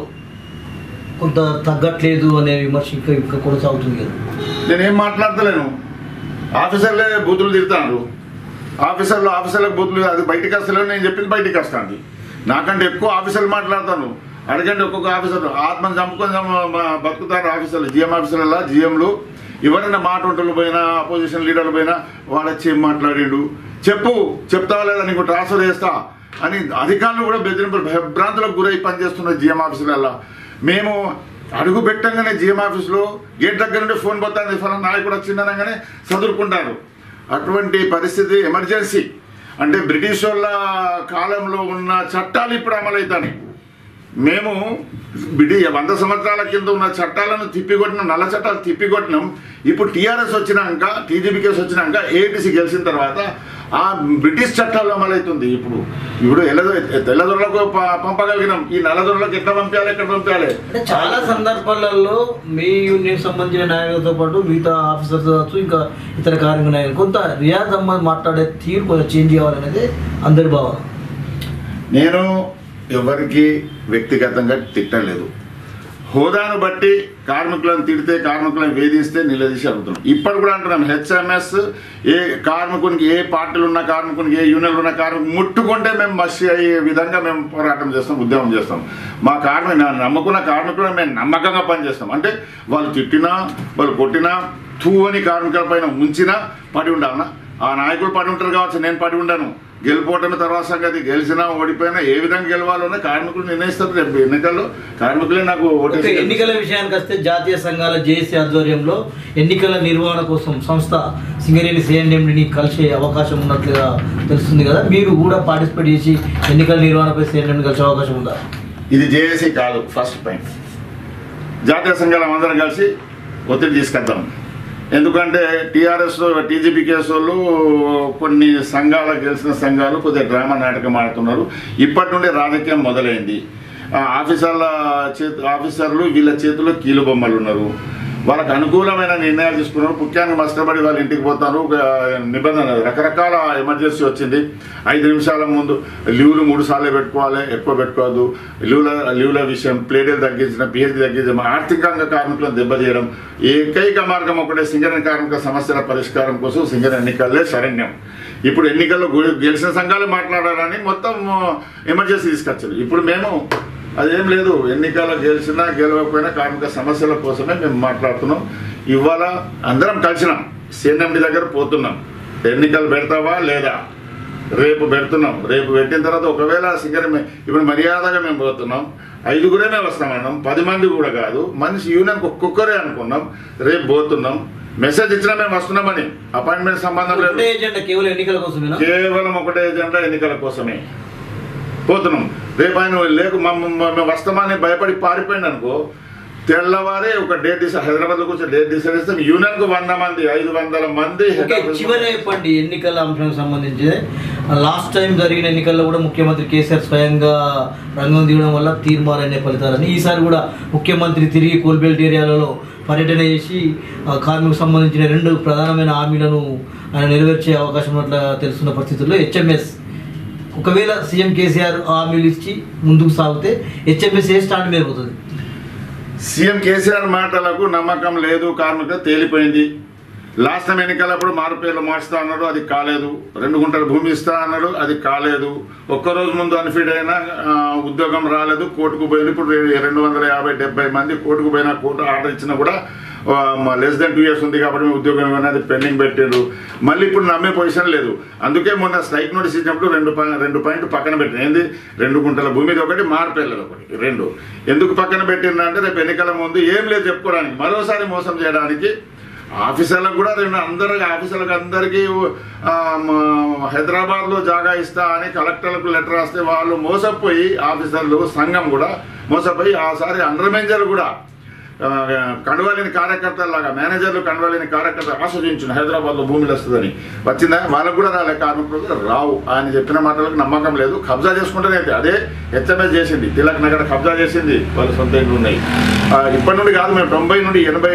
కొంత తగ్గట్లేదు అనే విమర్శ ఇంకా ఇంకా కొనసాగుతుంది కదా నేనేం మాట్లాడతలేను ఆఫీసర్లే బూతులు తిడతాను ఆఫీసర్లు ఆఫీసర్లకు బూతులు అది బయటికి వస్తలేదు నేను చెప్పింది బయటికి వస్తాను నాకంటే ఎక్కువ ఆఫీసర్లు మాట్లాడతాను అడగండి ఒక్కొక్క ఆఫీసర్ ఆత్మను చంపుకొని చంప- మా- బతుకుతారు ఆఫీసర్లు జిఎం ఆఫీసర్ల జిఎంలు ఎవరైనా మాట ఉంటలు పోయినా అపోజిషన్ లీడర్లు పోయినా వాళ్ళు వచ్చి ఏం మాట్లాడిండు చెప్పు చెప్తావా లేదా నీకు ట్రాన్స్ఫర్ చేస్తా అని అధికారులు కూడా బెదిరింపులు భయభ్రాంతులకు గురై పనిచేస్తున్న జిఎం ఆఫీసులలో మేము అడుగు పెట్టంగానే జిఎం ఆఫీసులో గేట్ దగ్గర నుండి ఫోన్ పోతుంది ఫలం నాయకుడు వచ్చిందనగానే చదువుకుంటారు అటువంటి పరిస్థితి ఎమర్జెన్సీ అంటే బ్రిటిష్ వాళ్ళ కాలంలో ఉన్న చట్టాలు ఇప్పుడు అమలవుతాయి మేము బిడి వంద సంవత్సరాల కింద ఉన్న చట్టాలను తిప్పికొట్టినాం నల్ల చట్టాలు తిప్పికొట్టినాం ఇప్పుడు టీఆర్ఎస్ వచ్చినాక టీజీపీకేస్ వచ్చినాక ఏటీసీ గెలిచిన తర్వాత ఆ బ్రిటిష్ చట్టాలు అమలవుతుంది ఇప్పుడు ఇప్పుడు ఎల్లదొ తెల్లదొరలకు ప- పంపగలిగినాం ఈ నల్లదొరలకు ఎట్లా పంపించాలి ఎక్కడ పంపించాలి అంటే చాలా సందర్భాలలో మీ యూనియన్ సంబంధించిన నాయకులతో పాటు మిగతా ఆఫీసర్స్ కావచ్చు ఇంకా ఇతర కార్మిక నాయకులు కొంత రియాజ్ అహ్మద్ మాట్లాడే తీరు కొంచెం చేంజ్ చేయాలనేది అందరి భావన నేను ఎవరికి వ్యక్తిగతంగా తిట్టలేదు హోదాను బట్టి కార్మికులను తిడితే కార్మికులను వేధిస్తే నిలదీసి అడుగుతున్నాం ఇప్పటి కూడా అంటున్నాం హెచ్ఎంఎస్ ఏ కార్మికునికి ఏ పార్టీలు ఉన్న కార్మికునికి ఏ యూనియన్లు ఉన్న కార్మికు ముట్టుకుంటే మేము మసి అయ్యే విధంగా మేము పోరాటం చేస్తాం ఉద్యమం చేస్తాం మా కార్మిక నా నమ్ముకున్న కార్మికులను మేము నమ్మకంగా పనిచేస్తాం అంటే వాళ్ళు తిట్టినా వాళ్ళు కొట్టినా తూ అని కార్మికుల పైన ఉంచినా పడి ఉండాలనా ఆ నాయకులు పడి ఉంటారు కావచ్చు నేను పడి ఉండను గెలిపోవటమే తర్వాత సంగతి గెలిచినా ఓడిపోయినా ఏ విధంగా గెలవాలో కార్మికులు నిర్ణయిస్తారు రేపు ఎన్నికల్లో కార్మికులే నాకు ఒక ఓటేసి ఎన్నికల విషయానికి వస్తే జాతీయ సంఘాల జేఏసీ ఆధ్వర్యంలో ఎన్నికల నిర్వహణ కోసం సంస్థ సింగరేణి సిఎండిని కలిసే అవకాశం ఉన్నట్లుగా తెలుస్తుంది కదా మీరు కూడా పార్టిసిపేట్ చేసి ఎన్నికల నిర్వహణపై సిఎండిని కలిసే అవకాశం ఉందా ఇది జేఏసీ కాదు ఫస్ట్ పాయింట్ జాతీయ సంఘాలు అందరం కలిసి ఒత్తిడి తీసుకెళ్తాం ఎందుకంటే టీఆర్ఎస్ టీజీపీ కేసు వాళ్ళు కొన్ని సంఘాలు గెలిచిన సంఘాలు కొద్దిగా డ్రామా నాటకం ఆడుతున్నారు ఇప్పటి నుండి రాజకీయం మొదలైంది ఆ ఆఫీసర్ల చేతు ఆఫీసర్లు వీళ్ళ చేతిలో కీలు బొమ్మలు ఉన్నారు వాళ్ళకి అనుకూలమైన నిర్ణయాలు తీసుకున్నారు ముఖ్యంగా కష్టపడి వాళ్ళ ఇంటికి పోతారు ఒక నిబంధన రకరకాల ఎమర్జెన్సీ వచ్చింది ఐదు నిమిషాల ముందు లీవ్లు మూడు సార్లు పెట్టుకోవాలి ఎక్కువ పెట్టుకోవద్దు లీవ్ల లీవ్ల విషయం ప్లేడీలు తగ్గించడం పిహెచ్డి తగ్గించడం ఆర్థికంగా కార్మికులను దెబ్బతీయడం ఏకైక మార్గం ఒకటే సింగరేణి కార్మిక సమస్యల పరిష్కారం కోసం సింగరేణి ఎన్నికలే శరణ్యం ఇప్పుడు ఎన్నికల్లో గు- గెలిచిన సంఘాలు మాట్లాడాలని మొత్తం ఎమర్జెన్సీ తీసుకొచ్చారు ఇప్పుడు మేము అదేం లేదు ఎన్నికల్లో గెలిచినా గెలవకపోయినా కార్మిక సమస్యల కోసమే మేము మాట్లాడుతున్నాం ఇవాళ అందరం కలిసినాం సిఎన్ఎండి దగ్గర పోతున్నాం ఎన్నికలు పెడతావా లేదా రేపు పెడుతున్నాం రేపు పెట్టిన తర్వాత ఒకవేళ సింగర్ ఇప్పుడు మర్యాదగా మేము పోతున్నాం ఐదుగురే మేము వస్తామన్నాం పది మంది కూడా కాదు మనిషి యూనియన్కి ఒక్కొక్కరే అనుకున్నాం రేపు పోతున్నాం మెసేజ్ ఇచ్చినా మేము వస్తున్నామని అపాయింట్మెంట్ సంబంధం ఒకటే లేదు ఏజెండా కేవలం ఎన్నికల కోసమేనా కేవలం ఒకటే ఎజెండా ఎన్నికల కోసమే పోతున్నాం రేపు ఆయన లేకు మమ్మ- మేము వస్తామని భయపడి పారిపోయింది అనుకో తెల్లవారే ఒక డేట్ డిసైడ్ హైదరాబాద్ లో కూర్చొని డేట్ డిసైడ్ చేస్తాం యూనియన్ కు వంద మంది ఐదు వందల మంది ఓకే చివరి చెప్పండి ఎన్నికల అంశానికి సంబంధించి లాస్ట్ టైం జరిగిన ఎన్నికల్లో కూడా ముఖ్యమంత్రి కేసీఆర్ స్వయంగా రంగం దిగడం వల్ల తీర్మానమైన ఫలితాలని ఈసారి కూడా ముఖ్యమంత్రి తిరిగి కోల్బెల్ట్ ఏరియాలలో పర్యటన చేసి ఆ, కార్మికు సంబంధించిన రెండు ప్రధానమైన హామీలను ఆయన నెరవేర్చే అవకాశం ఉన్నట్లు తెలుస్తున్న పరిస్థితుల్లో హెచ్ఎంఎస్ ఒకవేళ సీఎం కేసీఆర్ హామీలు ఇచ్చి ముందుకు సాగితే హెచ్ఎంఎస్ ఏ స్టాండ్ మీద పోతుంది సీఎం కేసీఆర్ మాటలకు నమ్మకం లేదు కార్మికులు తేలిపోయింది లాస్ట్ టైం ఎన్నికలప్పుడు మారుపేర్లు మార్చుతా అన్నాడు అది కాలేదు రెండు గుంటల భూమి ఇస్తా అన్నాడు అది కాలేదు ఒక్కరోజు ముందు అన్ఫిట్ అయినా ఆ, ఉద్యోగం రాలేదు కోర్టుకు పోయింది ఇప్పుడు రెండు వందల యాభై డెబ్బై మంది కోర్టుకు పోయినా కోర్టు ఆర్డర్ ఇచ్చినా కూడా లెస్ దెన్ టూ ఇయర్స్ ఉంది కాబట్టి మేము ఉద్యోగం అనేది పెండింగ్ పెట్టారు మళ్ళీ ఇప్పుడు నమ్మే పొజిషన్ లేదు అందుకే మొన్న స్ట్రైక్ నోటీస్ ఇచ్చినప్పుడు రెండు పా- రెండు పాయింట్ పక్కన పెట్టిన ఏంది రెండు గుంటల భూమిది ఒకటి మార్పేళ్ళది ఒకటి రెండు ఎందుకు పక్కన పెట్టిందంటే రేపు ఎన్నికల ముందు ఏం లేదు చెప్పుకోవడానికి మరోసారి మోసం చేయడానికి ఆఫీసర్లకు కూడా రెండు అందరికి ఆఫీసర్లకు అందరికీ ఆ, మ- హైదరాబాద్లో జాగా ఇస్తా అని కలెక్టర్లకు లెటర్ రాస్తే వాళ్ళు మోసపోయి ఆఫీసర్లు సంఘం కూడా మోసపోయి ఆసారి అండర్ మేనేజర్ కూడా ఆ, కండువాలేని కార్యకర్తలాగా మేనేజర్లు కండువాలేని కార్యకర్త ఆస్వాదించిన హైదరాబాద్లో భూములు వస్తుందని వచ్చిందా వాళ్ళకు కూడా రాలే కార్మికులకు రావు ఆయన చెప్పిన మాటలకు నమ్మకం లేదు కబ్జా చేసుకుంటేనే అయితే అదే హెచ్ఎంఎస్ చేసింది తిలక్ నగర్ కబ్జా చేసింది వాళ్ళ సొంత ఇల్లు ఉన్నాయి ఆ, ఇప్పటి నుండి కాదు మేము తొంభై నుండి ఎనభై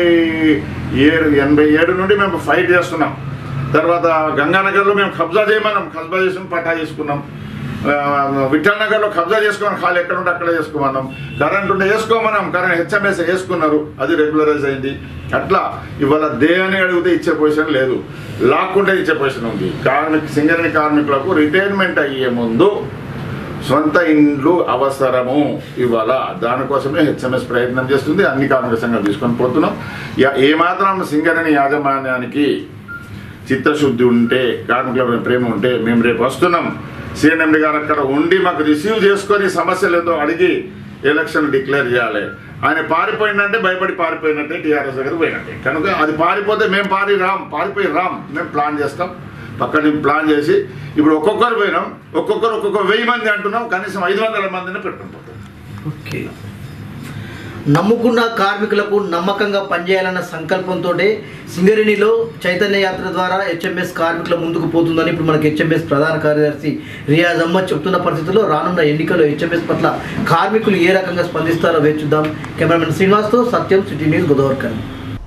ఏడు ఎనభై ఏడు నుండి మేము ఫైట్ చేస్తున్నాం తర్వాత గంగానగర్లో మేము కబ్జా చేయమన్నాం కబ్జా చేసుకుని పట్టా చేసుకున్నాం ఆ, విఠల్ నగర్లో కబ్జా చేసుకున్నాం ఖాళీ ఎక్కడ ఉంటే అక్కడ చేసుకోమన్నాం కరెంట్ ఉంటే వేసుకోమన్నాం కరెంట్ హెచ్ఎంఎస్ వేసుకున్నారు అది రెగ్యులరైజ్ అయింది అట్లా ఇవాళ దే అని అడిగితే ఇచ్చే పొజిషన్ లేదు లాక్కుంటే ఇచ్చే పొజిషన్ ఉంది కార్మిక సింగరేణి కార్మికులకు రిటైర్మెంట్ అయ్యే ముందు సొంత ఇండ్లు అవసరము ఇవాళ దానికోసమే హెచ్ఎంఎస్ ప్రయత్నం చేస్తుంది అన్ని కార్మిక సంఘాలు తీసుకొని పోతున్నాం యా- ఏమాత్రం సింగరేణి యాజమాన్యానికి చిత్తశుద్ధి ఉంటే కార్మికుల ప్రేమ ఉంటే మేము రేపు వస్తున్నాం సిఎన్ఎండి గారు అక్కడ ఉండి మాకు రిసీవ్ చేసుకొని సమస్యలు ఏదో అడిగి ఎలక్షన్ డిక్లేర్ చేయాలి ఆయన పారిపోయిందంటే భయపడి పారిపోయినట్టే టీఆర్ఎస్ దగ్గర పోయినట్టే కనుక అది పారిపోతే మేము పారి రాం పారిపోయి రాం మేము ప్లాన్ చేస్తాం పక్కన ప్లాన్ చేసి ఇప్పుడు ఒక్కొక్కరు పోయినాం ఒక్కొక్కరు ఒక్కొక్క వెయ్యి మంది అంటున్నాం కనీసం ఐదు వందల మందిని పెట్టుకుంటాం ఓకే నమ్ముకున్న కార్మికులకు నమ్మకంగా పనిచేయాలన్న సంకల్పంతో సింగరేణిలో చైతన్య యాత్ర ద్వారా హెచ్ఎంఎస్ కార్మికుల ముందుకు పోతుందని ఇప్పుడు మనకి హెచ్ఎంఎస్ ప్రధాన కార్యదర్శి రియాజ్ అహ్మద్ చెప్తున్న పరిస్థితుల్లో రానున్న ఎన్నికల్లో హెచ్ఎంఎస్ పట్ల కార్మికులు ఏ రకంగా స్పందిస్తారో వేచి చూద్దాం కెమెరామెన్ శ్రీనివాస్తో సత్యం సిటీ న్యూస్ గోదావరికర్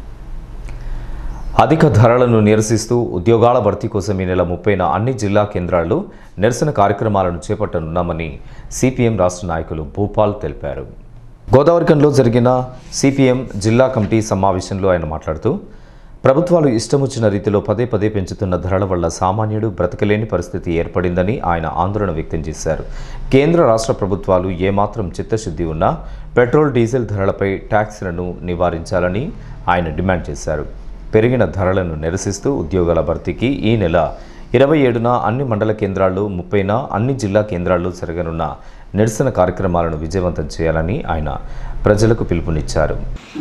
అధిక ధరలను నిరసిస్తూ ఉద్యోగాల భర్తీ కోసం ఈ నెల ముప్పైన అన్ని జిల్లా కేంద్రాల్లో నిరసన కార్యక్రమాలను చేపట్టనున్నామని సిపిఎం రాష్ట్ర నాయకులు భూపాల్ తెలిపారు గోదావరికంలో జరిగిన సిపిఎం జిల్లా కమిటీ సమావేశంలో ఆయన మాట్లాడుతూ ప్రభుత్వాలు ఇష్టమొచ్చిన రీతిలో పదే పదే పెంచుతున్న ధరల వల్ల సామాన్యుడు బ్రతకలేని పరిస్థితి ఏర్పడిందని ఆయన ఆందోళన వ్యక్తం చేశారు కేంద్ర రాష్ట్ర ప్రభుత్వాలు ఏమాత్రం చిత్తశుద్ధి ఉన్నా పెట్రోల్ డీజిల్ ధరలపై ట్యాక్స్లను నివారించాలని ఆయన డిమాండ్ చేశారు పెరిగిన ధరలను నిరసిస్తూ ఉద్యోగాల భర్తీకి ఈ నెల ఇరవై ఏడున అన్ని మండల కేంద్రాల్లో ముప్పైన అన్ని జిల్లా కేంద్రాల్లో జరగనున్న నిరసన కార్యక్రమాలను విజయవంతం చేయాలని ఆయన ప్రజలకు పిలుపునిచ్చారు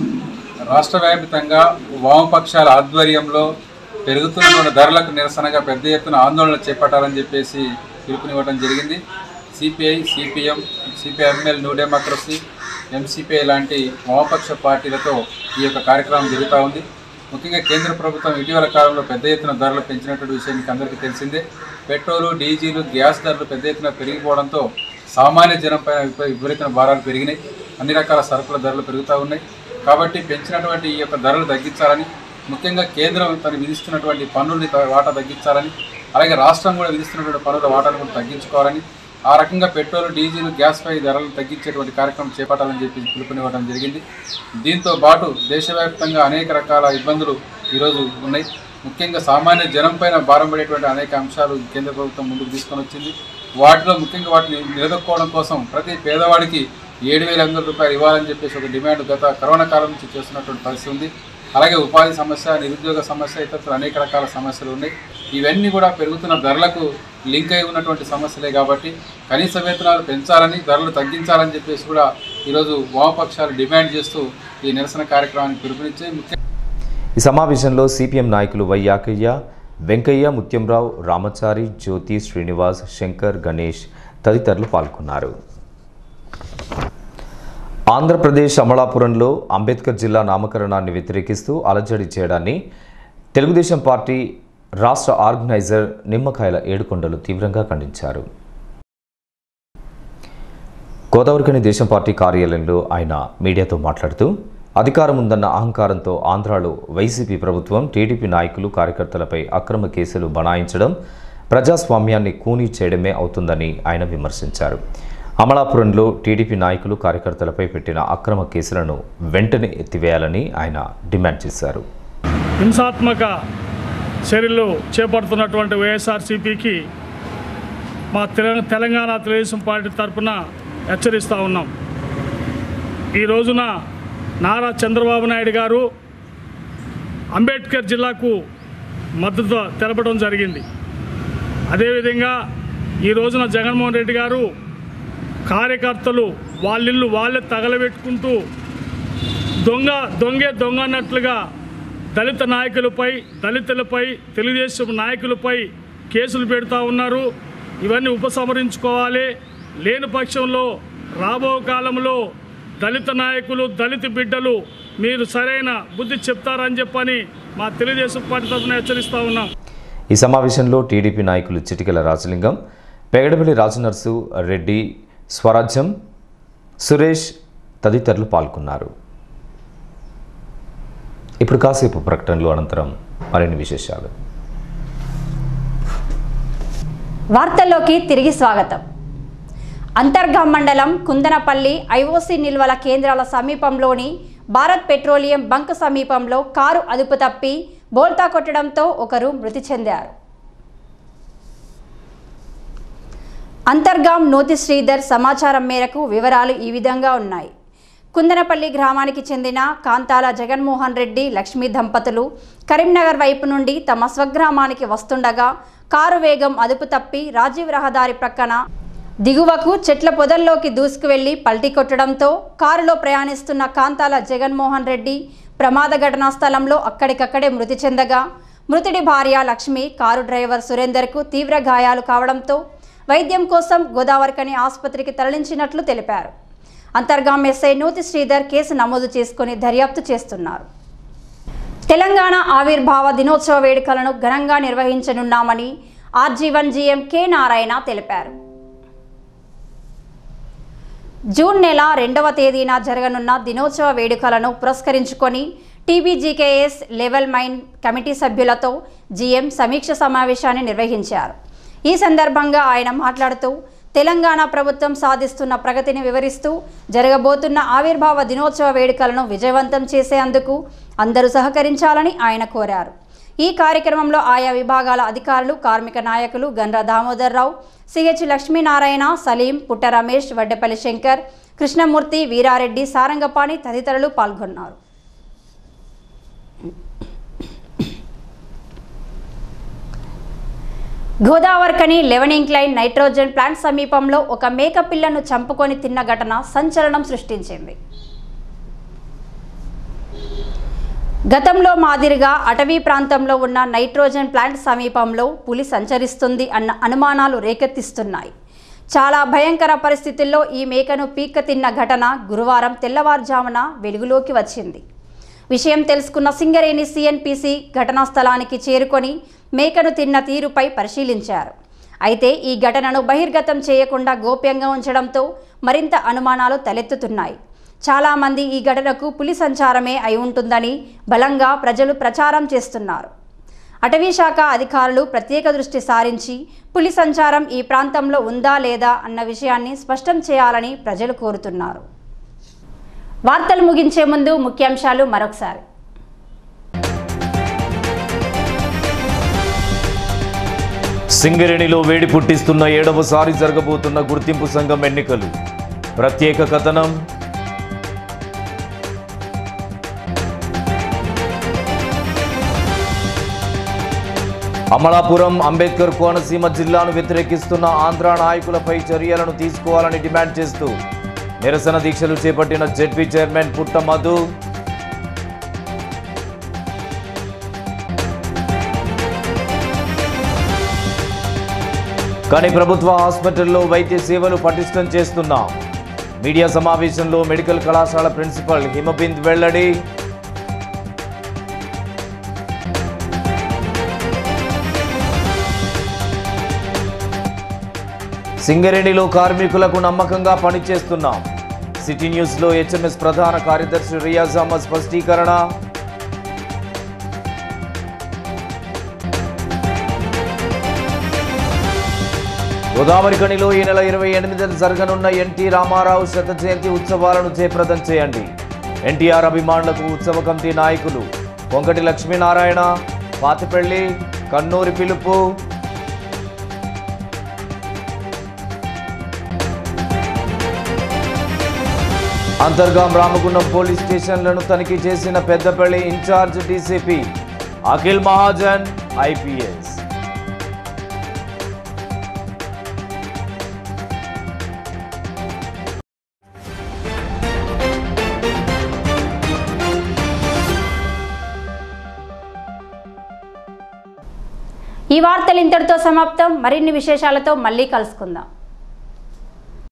రాష్ట్ర వ్యాప్తంగా వామపక్షాల ఆధ్వర్యంలో పెరుగుతున్న ధరలకు నిరసనగా పెద్ద ఎత్తున ఆందోళన చేపట్టాలని చెప్పేసి పిలుపునివ్వడం జరిగింది CPI CPM CPIML new democracy MCPI లాంటి వామపక్ష పార్టీలతో ఈ యొక్క కార్యక్రమం జరుగుతూ ఉంది ముఖ్యంగా కేంద్ర ప్రభుత్వం ఇటీవల కాలంలో పెద్ద ఎత్తున ధరలు పెంచినటువంటి విషయం మీకు అందరికీ తెలిసిందే పెట్రోలు డీజిల్ గ్యాస్ ధరలు పెద్ద ఎత్తున పెరిగిపోవడంతో సామాన్య జనంపై విప- విపరీతమైన భారాలు పెరిగినాయి అన్ని రకాల సరుకుల ధరలు పెరుగుతూ ఉన్నాయి కాబట్టి పెంచినటువంటి ఈ యొక్క ధరలు తగ్గించాలని ముఖ్యంగా కేంద్రం తను విధిస్తున్నటువంటి పన్నుల్ని త- వాటా తగ్గించాలని అలాగే రాష్ట్రం కూడా విధిస్తున్నటువంటి పన్నుల వాటాను కూడా తగ్గించుకోవాలని ఆ రకంగా పెట్రోల్ డీజిల్ గ్యాస్ పై ధరలు తగ్గించేటువంటి కార్యక్రమం చేపట్టాలని చెప్పి పిలుపునివ్వడం జరిగింది దీంతో పాటు దేశవ్యాప్తంగా అనేక రకాల ఇబ్బందులు ఈరోజు ఉన్నాయి ముఖ్యంగా సామాన్య జనం పైన భారం పడేటువంటి అనేక అంశాలు కేంద్ర ప్రభుత్వం ముందుకు తీసుకొని వచ్చింది వాటిలో ముఖ్యంగా వాటిని నిలదొక్కుకోవడం కోసం ప్రతి పేదవాడికి ఏడు వేల ఎనిమిది వందల రూపాయలు ఇవ్వాలని చెప్పేసి ఒక డిమాండ్ గత కరోనా కాలం నుంచి చేస్తున్నటువంటి పరిస్థితి ఉంది అలాగే ఉపాధి సమస్య నిరుద్యోగ సమస్య ఇతర అనేక రకాల సమస్యలు ఉన్నాయి ఇవన్నీ కూడా పెరుగుతున్న ధరలకు లింక్ అయి ఉన్నటువంటి సమస్యలే కాబట్టి కనీస వేతనాలు పెంచాలని ధరలు తగ్గించాలని చెప్పేసి కూడా ఈరోజు వామపక్షాలు డిమాండ్ చేస్తూ ఈ నిరసన కార్యక్రమానికి పిలుపునిచ్చి ముఖ్య ఈ సమావేశంలో సిపిఎం నాయకులు వై యాకయ్య వెంకయ్య ముత్యంరావు రామచారి జ్యోతి శ్రీనివాస్ శంకర్ గణేష్ తదితరులు పాల్గొన్నారు ఆంధ్రప్రదేశ్ అమలాపురంలో అంబేద్కర్ జిల్లా నామకరణాన్ని వ్యతిరేకిస్తూ అలజడి చేయడాన్ని తెలుగుదేశం పార్టీ రాష్ట్ర ఆర్గనైజర్ నిమ్మకాయల ఏడుకొండలు తీవ్రంగా ఖండించారు గోదావరికని దేశం పార్టీ కార్యాలయంలో ఆయన మీడియాతో మాట్లాడుతూ అధికారం ఉందన్న అహంకారంతో ఆంధ్రాలో వైసీపీ ప్రభుత్వం టీడీపీ నాయకులు కార్యకర్తలపై అక్రమ కేసులు బనాయించడం ప్రజాస్వామ్యాన్ని కూనీ చేయడమే అవుతుందని ఆయన విమర్శించారు అమలాపురంలో టీడీపీ నాయకులు కార్యకర్తలపై పెట్టిన అక్రమ కేసులను వెంటనే ఎత్తివేయాలని ఆయన డిమాండ్ చేశారు హింసాత్మక చర్యలు చేపడుతున్నటువంటి వైఎస్ఆర్సీపీకి మా తెల తెలంగాణ తెలుగుదేశం పార్టీ తరఫున హెచ్చరిస్తూ ఉన్నాం ఈ రోజున నారా చంద్రబాబు నాయుడు గారు అంబేద్కర్ జిల్లాకు మద్దతు తెలపడం జరిగింది అదేవిధంగా ఈ రోజున జగన్మోహన్ రెడ్డి గారు కార్యకర్తలు వాళ్ళిల్లు వాళ్ళే తగలబెట్టుకుంటూ దొంగ దొంగే దొంగ అన్నట్లుగా దళిత నాయకులపై దళితులపై తెలుగుదేశం నాయకులపై కేసులు పెడతా ఉన్నారు ఇవన్నీ ఉపసంహరించుకోవాలి లేని పక్షంలో రాబో కాలంలో దళిత నాయకులు దళిత బిడ్డలు మీరు సరైన బుద్ధి చెప్తారని చెప్పని మా తెలుగుదేశం పార్టీ తరఫున హెచ్చరిస్తూ ఉన్నాం ఈ సమావేశంలో టీడీపీ నాయకులు చిటికెల రాజలింగం పెగడపల్లి రాజనర్సు రెడ్డి స్వరాజ్యం సురేష్ తదితరులు పాల్గొన్నారు ఇప్పుడు కాసేపు ప్రకటనలు అనంతరం మరిన్ని విశేషాలు వార్తల్లోకి తిరిగి స్వాగతం అంతర్గాం మండలం కుందనపల్లి ఐఓసీ నిల్వల కేంద్రాల సమీపంలోని భారత్ పెట్రోలియం బంక్ సమీపంలో కారు అదుపు తప్పి బోల్తా కొట్టడంతో ఒకరు మృతి చెందారు అంతర్గాం నోతి శ్రీధర్ సమాచారం మేరకు వివరాలు ఈ విధంగా ఉన్నాయి కుందనపల్లి గ్రామానికి చెందిన కాంతాల జగన్మోహన్ రెడ్డి లక్ష్మీ దంపతులు కరీంనగర్ వైపు నుండి తమ స్వగ్రామానికి వస్తుండగా కారు వేగం అదుపు తప్పి రాజీవ్ రహదారి ప్రక్కన దిగువకు చెట్ల పొదల్లోకి దూసుకువెళ్లి పల్టీ కొట్టడంతో కారులో ప్రయాణిస్తున్న కాంతాల జగన్మోహన్ రెడ్డి ప్రమాద ఘటనా స్థలంలో అక్కడికక్కడే మృతి చెందగా మృతుడి భార్య లక్ష్మి కారు డ్రైవర్ సురేందర్కు తీవ్ర గాయాలు కావడంతో వైద్యం కోసం గోదావరికని ఆసుపత్రికి తరలించినట్లు తెలిపారు అంతర్గాం ఎస్ఐ నూతి శ్రీధర్ కేసు నమోదు చేసుకుని దర్యాప్తు చేస్తున్నారు తెలంగాణ ఆవిర్భావ దినోత్సవ వేడుకలను ఘనంగా నిర్వహించనున్నామని ఆర్జీవన్ జీఎం కె నారాయణ తెలిపారు జూన్ నెల రెండవ తేదీన జరగనున్న దినోత్సవ వేడుకలను పురస్కరించుకొని టీబీజీకేఎస్ లెవెల్ మైన్ కమిటీ సభ్యులతో జీఎం సమీక్ష సమావేశాన్ని నిర్వహించారు ఈ సందర్భంగా ఆయన మాట్లాడుతూ తెలంగాణ ప్రభుత్వం సాధిస్తున్న ప్రగతిని వివరిస్తూ జరగబోతున్న ఆవిర్భావ దినోత్సవ వేడుకలను విజయవంతం చేసేందుకు అందరూ సహకరించాలని ఆయన కోరారు ఈ కార్యక్రమంలో ఆయా విభాగాల అధికారులు కార్మిక నాయకులు గండ్ర దామోదర్ రావు సిహెచ్ లక్ష్మీనారాయణ సలీం పుట్ట రమేష్ వడ్డపల్లి శంకర్ కృష్ణమూర్తి వీరారెడ్డి సారంగపాణి తదితరులు పాల్గొన్నారు Godavarikhani eleven incline nitrogen plant సమీపంలో ఒక మేక పిల్లను చంపుకొని తిన్న ఘటన సంచలనం సృష్టించింది గతంలో మాదిరిగా అటవీ ప్రాంతంలో ఉన్న నైట్రోజన్ ప్లాంట్ సమీపంలో పులి సంచరిస్తుంది అన్న అనుమానాలు రేకెత్తిస్తున్నాయి చాలా భయంకర పరిస్థితుల్లో ఈ మేకను పీక్క తిన్న ఘటన గురువారం తెల్లవారుజామున వెలుగులోకి వచ్చింది విషయం తెలుసుకున్న సింగరేణి సిఎన్పిసి ఘటనా స్థలానికి చేరుకొని మేకను తిన్న తీరుపై పరిశీలించారు అయితే ఈ ఘటనను బహిర్గతం చేయకుండా గోప్యంగా ఉంచడంతో మరింత అనుమానాలు తలెత్తుతున్నాయి చాలామంది ఈ ఘటనకు పులి సంచారమే అయి ఉంటుందని బలంగా ప్రజలు ప్రచారం చేస్తున్నారు అటవీ శాఖ అధికారులు ప్రత్యేక దృష్టి సారించి పులి సంచారం ఈ ప్రాంతంలో ఉందా లేదా అన్న విషయాన్ని స్పష్టం చేయాలని ప్రజలు కోరుతున్నారు వార్తలు ముగించే ముందు ముఖ్యాంశాలు మరొకసారి సింగరేణిలో వేడి పుట్టిస్తున్న ఏడవసారి జరగబోతున్న గుర్తింపు సంఘం ఎన్నికలు ప్రత్యేక కథనం అమలాపురం అంబేద్కర్ కోనసీమ జిల్లాను వ్యతిరేకిస్తున్న ఆంధ్ర నాయకులపై చర్యలను తీసుకోవాలని డిమాండ్ చేస్తూ నిరసన దీక్షలు చేపట్టిన జెడ్పీ చైర్మన్ పుట్ట మధు కానీ ప్రభుత్వ హాస్పిటల్లో వైద్య సేవలు పటిష్టం చేస్తున్నాం మీడియా సమావేశంలో మెడికల్ కళాశాల ప్రిన్సిపల్ హిమబింద్ వెల్లడి సింగరేణిలో కార్మికులకు నమ్మకంగా పనిచేస్తున్నాం సిటీ న్యూస్లో హెచ్ఎంఎస్ ప్రధాన కార్యదర్శి రియాజ్ అహ్మద్ స్పష్టీకరణ గోదావరి కనిలో ఈ నెల ఇరవై ఎనిమిదిన జరగనున్న ఎన్టీ రామారావు శత జయంతి ఉత్సవాలను జయప్రదం చేయండి ఎన్టీఆర్ అభిమానులకు ఉత్సవ కమిటీ నాయకులు పొంకటి లక్ష్మీనారాయణ పాతిపెళ్లి కన్నూరి పిలుపు అంతర్గాం రామగుండం పోలీస్ స్టేషన్లను తనిఖీ చేసిన Peddapalli incharge DCP Akhil Mahajan IPS ఈ వార్తలు ఇంతటితో సమాప్తం మరిన్ని విశేషాలతో మళ్ళీ కలుసుకుందాం